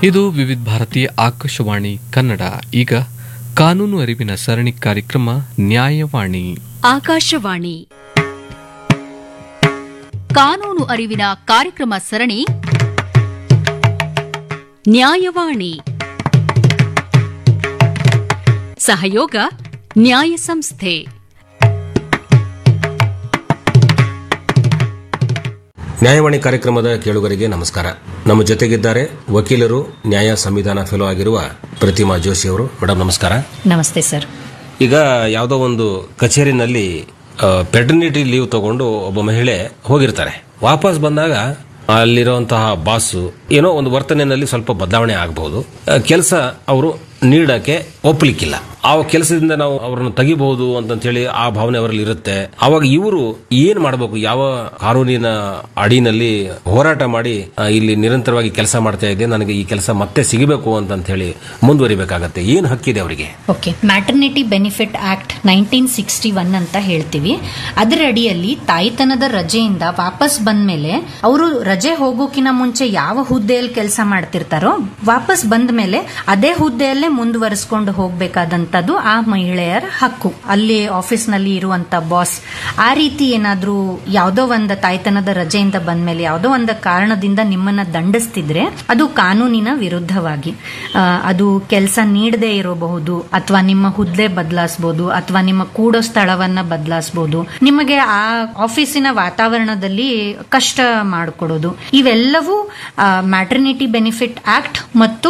ಇದು ವಿವಿಧ ಭಾರತಿ ಆಕಾಶವಾಣಿ ಕನ್ನಡ ಈಗ ಕಾನೂನು ಅರಿವಿನ ಸರಣಿ ಕಾರ್ಯಕ್ರಮ ನ್ಯಾಯವಾಣಿ ಆಕಾಶವಾಣಿ ಕಾನೂನು ಅರಿವಿನ ಕಾರ್ಯಕ್ರಮ ಸರಣಿ ನ್ಯಾಯವಾಣಿ ಸಹಯೋಗ ನ್ಯಾಯ ಸಂಸ್ಥೆ ನ್ಯಾಯವಾಣಿ ಕಾರ್ಯಕ್ರಮದ ಕೇಳುಗರಿಗೆ ನಮಸ್ಕಾರ ನಮ್ಮ ಜೊತೆಗಿದ್ದಾರೆ ವಕೀಲರು ನ್ಯಾಯ ಸಂವಿಧಾನ ಫೆಲೋ ಆಗಿರುವ ಪ್ರತಿಮಾ ಜೋಶಿ ಅವರು ಮೇಡಮ್ ನಮಸ್ಕಾರ ನಮಸ್ತೆ ಸರ್ ಈಗ ಯಾವುದೋ ಒಂದು ಕಚೇರಿನಲ್ಲಿ ಪೆಟರ್ನಿಟಿ ಲೀವ್ ತಗೊಂಡು ಒಬ್ಬ ಮಹಿಳೆ ಹೋಗಿರ್ತಾರೆ ವಾಪಸ್ ಬಂದಾಗ ಅಲ್ಲಿರುವಂತಹ ಬಾಸು ಏನೋ ಒಂದು ವರ್ತನೆಯಲ್ಲಿ ಸ್ವಲ್ಪ ಬದಲಾವಣೆ ಆಗಬಹುದು ಕೆಲಸ ಅವರು ನೀಡಕ್ಕೆ ಒಪ್ಪಲಿಕ್ಕಿಲ್ಲ ಆ ಕೆಲಸದಿಂದ ನಾವು ಅವರನ್ನು ತೆಗಿಬಹುದು ಅಂತಂತೇಳಿ ಆ ಭಾವನೆ ಅವರಲ್ಲಿ ಇರುತ್ತೆ ಅವಾಗ ಇವರು ಏನ್ ಮಾಡಬೇಕು ಯಾವ ಕಾನೂನಿನ ಅಡಿನಲ್ಲಿ ಹೋರಾಟ ಮಾಡಿ ಆ, ಇಲ್ಲಿ ನಿರಂತರವಾಗಿ ಕೆಲಸ ಮಾಡ್ತಾ ಇದ್ದೆ ನನಗೆ ಈ ಕೆಲಸ ಮತ್ತೆ ಸಿಗಬೇಕು ಅಂತ ಹೇಳಿ ಮುಂದುವರಿಬೇಕಾಗತ್ತೆ ಏನ್ ಹಕ್ಕಿದೆ ಅವರಿಗೆ okay maternity benefit act nineteen sixty one ಅಂತ ಹೇಳ್ತೀವಿ ಅದರ ಅಡಿಯಲ್ಲಿ ತಾಯ್ತನದ ರಜೆಯಿಂದ ವಾಪಸ್ ಬಂದ್ಮೇಲೆ ಅವರು ರಜೆ ಹೋಗೋಕಿನ ಮುಂಚೆ ಯಾವ ಹುದ್ದೆಯಲ್ಲಿ ಕೆಲಸ ಮಾಡ್ತಿರ್ತಾರೋ ವಾಪಸ್ ಬಂದ ಮೇಲೆ ಅದೇ ಹುದ್ದೆಯಲ್ಲೇ ಮುಂದುವರಿಸ್ಕೊಂಡು ಹೋಗ್ಬೇಕಾದಂತದ್ದು ಆ ಮಹಿಳೆಯರ ಹಕ್ಕು ಅಲ್ಲಿ ಆಫೀಸ್ ನಲ್ಲಿ ಇರುವಂತ ಬಾಸ್ ಆ ರೀತಿ ಏನಾದ್ರೂ ಯಾವುದೋ ಒಂದು ತಾಯ್ತನದ ರಜೆಯಿಂದ ಬಂದ್ಮೇಲೆ ಯಾವುದೋ ಒಂದು ಕಾರಣದಿಂದ ನಿಮ್ಮನ್ನ ದಂಡಿಸ್ತಿದ್ರೆ ಅದು ಕಾನೂನಿನ ವಿರುದ್ಧವಾಗಿ ಆ, ಅದು ಕೆಲಸ ನೀಡದೇ ಇರಬಹುದು ಅಥವಾ ನಿಮ್ಮ ಹುದ್ದೆ ಬದಲಾಯಿಸಬಹುದು ಅಥವಾ ನಿಮ್ಮ ಕೂಡೋ ಸ್ಥಳವನ್ನ ಬದಲಾಯಿಸಬಹುದು ನಿಮಗೆ ಆ ಆಫೀಸಿನ ವಾತಾವರಣದಲ್ಲಿ ಕಷ್ಟ ಮಾಡಿಕೊಡೋದು ಇವೆಲ್ಲವೂ ಮ್ಯಾಟರ್ನಿಟಿ ಬೆನಿಫಿಟ್ ಆಕ್ಟ್ ಮತ್ತು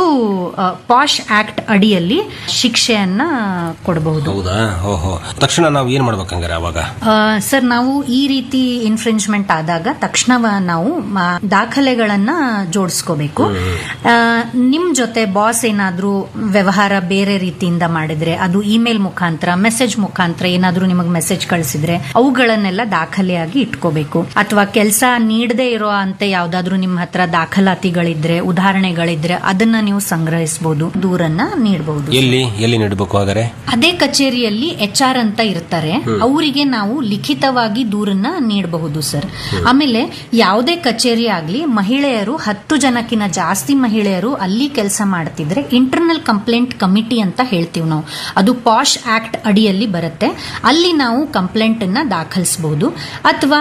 ಪಾಶ್ ಆಕ್ಟ್ ಅಡಿಯಲ್ಲಿ ಶಿಕ್ಷೆಯನ್ನ ಕೊಡಬಹುದು ಹೌದಾ ಓಹೋ ತಕ್ಷಣ ನಾವು ಏನ್ ಮಾಡ್ಬೇಕಂಗಾರೆ ಅವಾಗ ಆ, ಸರ್ ನಾವು ಈ ರೀತಿ ಇನ್ಫ್ರಿಂಜ್ಮೆಂಟ್ ಆದಾಗ ತಕ್ಷಣ ನಾವು ಮ- ದಾಖಲೆಗಳನ್ನ ಜೋಡಿಸ್ಕೋಬೇಕು ಆ, ನಿಮ್ ಜೊತೆ ಬಾಸ್ ಏನಾದ್ರೂ ವ್ಯವಹಾರ ಬೇರೆ ರೀತಿಯಿಂದ ಮಾಡಿದ್ರೆ ಅದು ಇಮೇಲ್ ಮುಖಾಂತರ ಮೆಸೇಜ್ ಮುಖಾಂತರ ಏನಾದ್ರೂ ನಿಮಗೆ ಮೆಸೇಜ್ ಕಳಿಸಿದ್ರೆ ಅವುಗಳನ್ನೆಲ್ಲ ದಾಖಲೆಯಾಗಿ ಇಟ್ಕೋಬೇಕು ಅಥವಾ ಕೆಲಸ ನೀಡದೇ ಇರೋ ಅಂತ ಯಾವ್ದಾದ್ರು ನಿಮ್ಮ ಹತ್ರ ದಾಖಲಾತಿಗಳಿದ್ರೆ ಉದಾಹರಣೆಗಳಿದ್ರೆ ಅದನ್ನ ನೀವು ಸಂಗ್ರಹಿಸಬಹುದು ದೂರನ್ನ ನೀಡಬಹುದು ಎಲ್ಲಿ ಎಲ್ಲಿ ನೀಡಬೇಕು ಹಾಗಾದ್ರೆ ಅದೇ ಕಚೇರಿಯಲ್ಲಿ ಎಚ್ ಆರ್ ಅಂತ ಇರ್ತಾರೆ ಅವರಿಗೆ ನಾವು ಲಿಖಿತವಾಗಿ ದೂರನ್ನ ನೀಡಬಹುದು ಸರ್ ಆಮೇಲೆ ಯಾವುದೇ ಕಚೇರಿ ಆಗ್ಲಿ ಮಹಿಳೆಯರು ಹತ್ತು ಜನಕ್ಕಿಂತ ಜಾಸ್ತಿ ಮಹಿಳೆಯರು ಅಲ್ಲಿ ಕೆಲಸ ಮಾಡ್ತಿದ್ರೆ ಇಂಟರ್ನಲ್ ಕಂಪ್ಲೇಂಟ್ ಕಮಿಟಿ ಅಂತ ಹೇಳ್ತೀವಿ ನಾವು ಅದು ಪಾಶ್ ಆಕ್ಟ್ ಅಡಿಯಲ್ಲಿ ಬರುತ್ತೆ ಅಲ್ಲಿ ನಾವು ಕಂಪ್ಲೇಂಟ್ ಅನ್ನ ದಾಖಲಿಸಬಹುದು ಅಥವಾ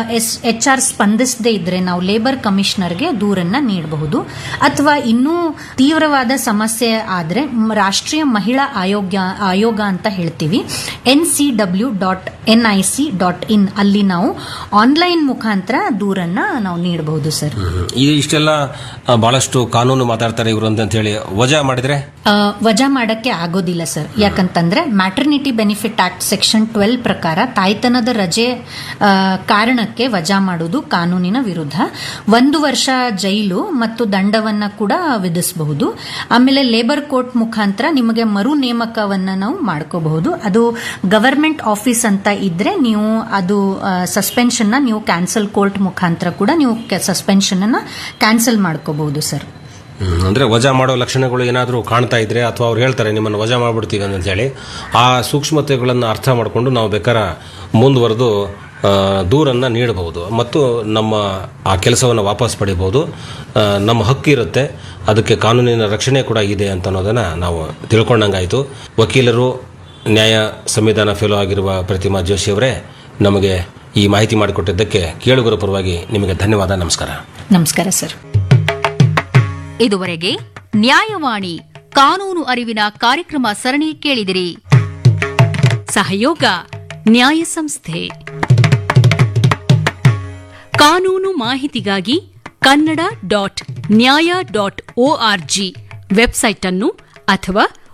ಎಚ್ ಆರ್ ಸ್ಪಂದಿಸದೇ ಇದ್ರೆ ನಾವು ಲೇಬರ್ ಕಮಿಷನರ್ಗೆ ದೂರನ್ನ ನೀಡಬಹುದು ಅಥವಾ ಇನ್ನೂ ತೀವ್ರವಾದ ಸಮಸ್ಯೆ ಆದ್ರೆ ಮ್, ರಾಷ್ಟ್ರೀಯ ಮಹಿಳಾ ಆಯೋಗ ಆಯೋಗ ಅಂತ ಹೇಳ್ತೀವಿ N C W dot N I C dot in ಅಲ್ಲಿ ನಾವು ಆನ್ಲೈನ್ ಮುಖಾಂತರ ದೂರನ್ನ ನಾವು ನೀಡಬಹುದು ಸರ್ ಈ ಇಷ್ಟೆಲ್ಲ ಆ, ಬಹಳಷ್ಟು ಕಾನೂನು ಮಾತಾಡ್ತಾರೆ ಇವರು ಅಂತ ಹೇಳಿ ವಜಾ ಮಾಡಿದ್ರೆ ಆ, ವಜಾ ಮಾಡಕ್ಕೆ ಆಗೋದಿಲ್ಲ ಸರ್ ಯಾಕಂತಂದ್ರೆ maternity benefit act section twelve ಪ್ರಕಾರ ತಾಯ್ತನದ ರಜೆ ಆ, ಕಾರಣಕ್ಕೆ ವಜಾ ಮಾಡುವುದು ಕಾನೂನಿನ ವಿರುದ್ಧ ಒಂದು ವರ್ಷ ಜೈಲು ಮತ್ತು ದಂಡವನ್ನ ಕೂಡ ವಿಧಿಸಬಹುದು ಆಮೇಲೆ ಲೇಬರ್ ಕೋರ್ಟ್ ಮುಖಾಂತರ ನಿಮಗೆ ಮರು ನೇಮಕವನ್ನ ನಾವು ಮಾಡ್ಕೋಬಹುದು ಅದು ಗವರ್ಮೆಂಟ್ ಆಫೀಸ್ ಅಂತ ಇದ್ರೆ ನೀವು ಅದು ಸಸ್ಪೆನ್ಷನ್ ನೀವು ಕ್ಯಾನ್ಸಲ್ ಕೋರ್ಟ್ ಮುಖಾಂತರ ಕೂಡ ನೀವು ಸಸ್ಪೆನ್ಷನ್ ಅನ್ನ ಕ್ಯಾನ್ಸಲ್ ಮಾಡ್ಕೋಬಹುದು ಸರ್ ಹ್ಮ್, ಅಂದ್ರೆ ವಜಾ ಮಾಡೋ ಲಕ್ಷಣಗಳು ಏನಾದರೂ ಕಾಣ್ತಾ ಇದ್ರೆ ಅಥವಾ ಅವ್ರು ಹೇಳ್ತಾರೆ ನಿಮ್ಮನ್ನು ವಜಾ ಮಾಡ್ಬಿಡ್ತೀವಿ ಅಂತ ಹೇಳಿ ಆ ಸೂಕ್ಷ್ಮತೆಗಳನ್ನು ಅರ್ಥ ಮಾಡಿಕೊಂಡು ನಾವು ಬೇಕಾರ ಮುಂದುವರೆದು ಆ, ದೂರನ್ನ ನೀಡಬಹುದು ಮತ್ತು ನಮ್ಮ ಆ ಕೆಲಸವನ್ನು ವಾಪಸ್ ಪಡಿಬಹುದು ಆ, ನಮ್ಮ ಹಕ್ಕು ಇರುತ್ತೆ ಅದಕ್ಕೆ ಕಾನೂನಿನ ರಕ್ಷಣೆ ಕೂಡ ಇದೆ ಅಂತ ಅನ್ನೋದನ್ನ ನಾವು ತಿಳ್ಕೊಂಡಂಗಾಯಿತು ವಕೀಲರು ನ್ಯಾಯ ಸಂವಿಧಾನ ಫೆಲೋ ಆಗಿರುವ ಪ್ರತಿಮಾ ಜೋಶಿ ಅವರೇ ನಮಗೆ ಈ ಮಾಹಿತಿ ಮಾಡಿಕೊಟ್ಟಿದ್ದಕ್ಕೆ ಕೇಳುಗರ ಪರವಾಗಿ ನಿಮಗೆ ಧನ್ಯವಾದ ನಮಸ್ಕಾರ ನಮಸ್ಕಾರ ಸರ್ ಇದುವರೆಗೆ ನ್ಯಾಯವಾಣಿ ಕಾನೂನು ಅರಿವಿನ ಕಾರ್ಯಕ್ರಮ ಸರಣಿ ಕೇಳಿದಿರಿ ಸಹಯೋಗ ನ್ಯಾಯ ಸಂಸ್ಥೆ ಕಾನೂನು ಮಾಹಿತಿಗಾಗಿ Kannada dot Nyaya dot org website ಅನ್ನು ಅಥವಾ